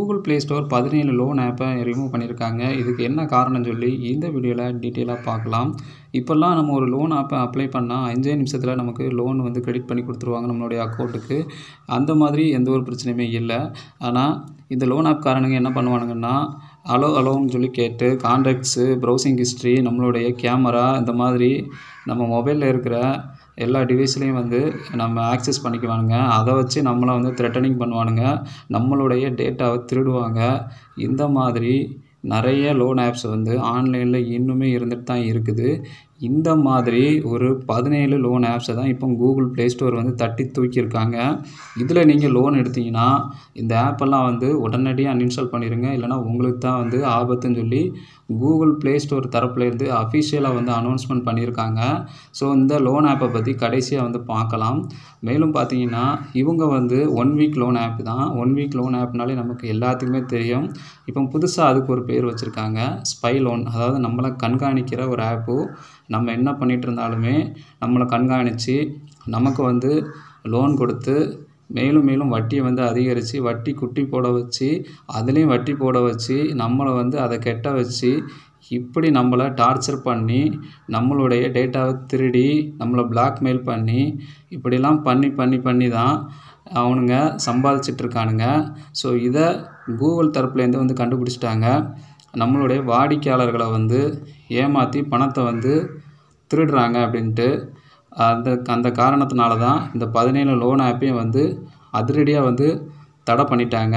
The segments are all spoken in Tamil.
கூகுள் ப்ளே ஸ்டோர் பதினேழு லோன் ஆப்பை ரிமூவ் பண்ணியிருக்காங்க இதுக்கு என்ன காரணம் சொல்லி இந்த வீடியோவில் டீட்டெயிலாக பார்க்கலாம் இப்போல்லாம் நம்ம ஒரு லோன் ஆப்பை அப்ளை பண்ணால் அஞ்சே நிமிஷத்தில் நமக்கு லோன் வந்து கிரெடிட் பண்ணி கொடுத்துருவாங்க நம்மளுடைய அக்கௌண்ட்டுக்கு அந்த மாதிரி எந்த ஒரு பிரச்சனையுமே இல்லை ஆனால் இந்த லோன் ஆப் காரனுங்க என்ன பண்ணுவானுங்கன்னா அலோ அலோன்னு சொல்லி கேட்டு கான்டாக்ட்ஸு ப்ரௌசிங் ஹிஸ்ட்ரி நம்மளுடைய கேமரா இந்த மாதிரி நம்ம மொபைலில் இருக்கிற எல்லா டிவைஸ்லேயும் வந்து நம்ம ஆக்சஸ் பண்ணிக்குவானுங்க அதை வச்சு நம்மளை வந்து த்ரெட்டனிங் பண்ணுவானுங்க நம்மளுடைய டேட்டாவை திருடுவாங்க இந்த மாதிரி நிறைய லோன் ஆப்ஸ் வந்து ஆன்லைனில் இன்னுமே இருந்துட்டு தான் இருக்குது இந்த மாதிரி ஒரு பதினேழு லோன் ஆப்ஸை தான் இப்போ கூகுள் ப்ளே ஸ்டோர் வந்து தட்டி தூக்கியிருக்காங்க இதில் நீங்கள் லோன் எடுத்தீங்கன்னா இந்த ஆப்பெல்லாம் வந்து உடனடியாக அன்இன்ஸ்டால் பண்ணிடுங்க இல்லைனா உங்களுக்கு தான் வந்து ஆபத்துன்னு சொல்லி கூகுள் ப்ளே ஸ்டோர் தரப்புலேருந்து அஃபிஷியலாக வந்து அனௌன்ஸ்மெண்ட் பண்ணியிருக்காங்க ஸோ இந்த லோன் ஆப்பை பற்றி கடைசியாக வந்து பார்க்கலாம் மேலும் பார்த்தீங்கன்னா இவங்க வந்து ஒன் வீக் லோன் ஆப் தான் ஒன் வீக் லோன் ஆப்னாலே நமக்கு எல்லாத்துக்குமே தெரியும் இப்போ புதுசாக அதுக்கு ஒரு பேர் வச்சுருக்காங்க ஸ்பை லோன் அதாவது நம்மளை கண்காணிக்கிற ஒரு ஆப்பு நம்ம என்ன பண்ணிகிட்டு இருந்தாலுமே நம்மளை கண்காணித்து நமக்கு வந்து லோன் கொடுத்து மேலும் மேலும் வட்டியை வந்து அதிகரித்து வட்டி குட்டி போட வச்சு அதுலேயும் வட்டி போட வச்சு நம்மளை வந்து அதை கெட்ட வச்சு இப்படி நம்மளை டார்ச்சர் பண்ணி நம்மளுடைய டேட்டாவை திருடி நம்மளை பிளாக்மெயில் பண்ணி இப்படிலாம் பண்ணி பண்ணி பண்ணி தான் அவனுங்க சம்பாதிச்சிட்ருக்கானுங்க ஸோ இதை கூகுள் தரப்புலேருந்து வந்து கண்டுபிடிச்சிட்டாங்க நம்மளுடைய வாடிக்கையாளர்களை வந்து ஏமாற்றி பணத்தை வந்து திருடுறாங்க அப்படின்ட்டு அந்த அந்த காரணத்தினால தான் இந்த பதினேழு லோன் ஆப்பையும் வந்து அதிரடியாக வந்து தடை பண்ணிட்டாங்க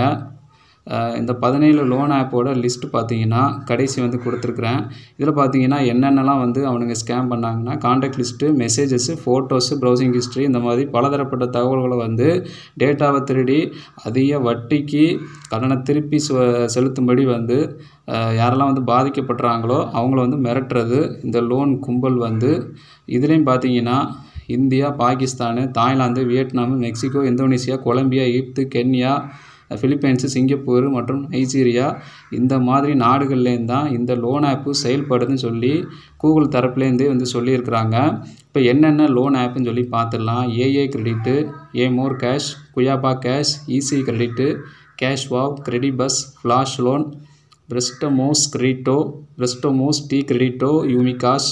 இந்த பதினேழு லோன் ஆப்போட லிஸ்ட்டு பார்த்தீங்கன்னா கடைசி வந்து கொடுத்துருக்குறேன் இதில் பார்த்தீங்கன்னா என்னென்னலாம் வந்து அவனுங்க ஸ்கேம் பண்ணாங்கன்னா contact list messages photos browsing history இந்த மாதிரி பலதரப்பட்ட தகவல்களை வந்து டேட்டாவை திருடி அதிக வட்டிக்கு கடனை திருப்பி செலுத்தும்படி வந்து யாரெல்லாம் வந்து பாதிக்கப்படுறாங்களோ அவங்கள வந்து மிரட்டுறது இந்த லோன் கும்பல் வந்து இதுலேயும் பார்த்தீங்கன்னா India Pakistan Thailand Vietnam Mexico Indonesia Colombia Egypt Kenya Philippines Singapore மற்றும் நைஜீரியா இந்த மாதிரி நாடுகள்லேருந்து தான் இந்த லோன் ஆப்பு செயல்படுதுன்னு சொல்லி கூகுள் தரப்புலேருந்தே வந்து சொல்லியிருக்கிறாங்க இப்போ என்னென்ன லோன் ஆப்புன்னு சொல்லி பார்த்துடலாம் AA Credit Amor Cash Guayaba Cash Easy Credit Cash Wow CrediBus Flash Loan Prestamos Credito Prestamos De Credito YumiCash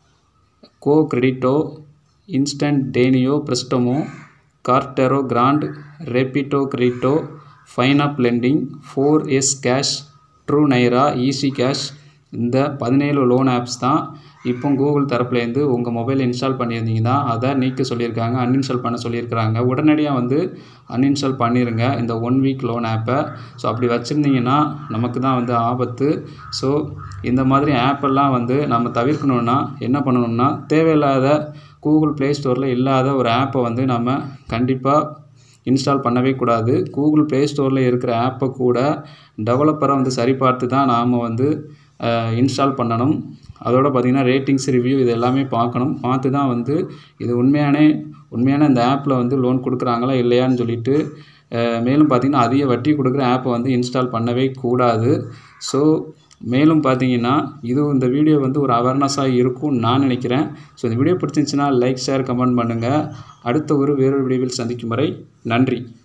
Go Credito Instant டேனியோ Prestamo Cartera Grand Rapido Credito Finupp Lending Four S Cash True Naira Easy Cash இந்த பதினேழு லோன் ஆப்ஸ் தான் இப்போ கூகுள் தரப்புலேருந்து உங்கள் மொபைல் இன்ஸ்டால் பண்ணியிருந்தீங்கன்னா அதை நீக்க சொல்லியிருக்காங்க அன்இன்ஸ்டால் பண்ண சொல்லியிருக்கிறாங்க உடனடியாக வந்து அன்இன்ஸ்டால் பண்ணிடுங்க இந்த ஒன் வீக் லோன் ஆப்பை ஸோ அப்படி வச்சுருந்தீங்கன்னா நமக்கு தான் வந்து ஆபத்து ஸோ இந்த மாதிரி ஆப்பெல்லாம் வந்து நம்ம தவிர்க்கணுன்னா என்ன பண்ணணும்னா தேவையில்லாத கூகுள் ப்ளே ஸ்டோரில் இல்லாத ஒரு ஆப்பை வந்து நம்ம கண்டிப்பாக இன்ஸ்டால் பண்ணவே கூடாது கூகுள் ப்ளே ஸ்டோரில் இருக்கிற ஆப்பை கூட டெவலப்பரை வந்து சரிபார்த்து தான் நாம் வந்து இன்ஸ்டால் பண்ணணும் அதோட பார்த்திங்கன்னா ரேட்டிங்ஸ் ரிவ்யூ இது எல்லாமே பார்க்கணும் பார்த்து தான் வந்து இது உண்மையானே உண்மையான இந்த ஆப்பில் வந்து லோன் கொடுக்குறாங்களா இல்லையான்னு சொல்லிட்டு மேலும் பார்த்திங்கன்னா அதிக வட்டி கொடுக்குற ஆப்பை வந்து இன்ஸ்டால் பண்ணவே கூடாது ஸோ மேலும் பார்த்தீங்கன்னா இது இந்த வீடியோ வந்து ஒரு அவேர்னஸாக இருக்கும்னு நான் நினைக்கிறேன் ஸோ இந்த வீடியோ பிடிச்சிருந்துச்சுன்னா லைக் ஷேர் கமெண்ட் பண்ணுங்கள் அடுத்த ஒரு வேறொரு வீடியோவில் சந்திக்கும் வரை நன்றி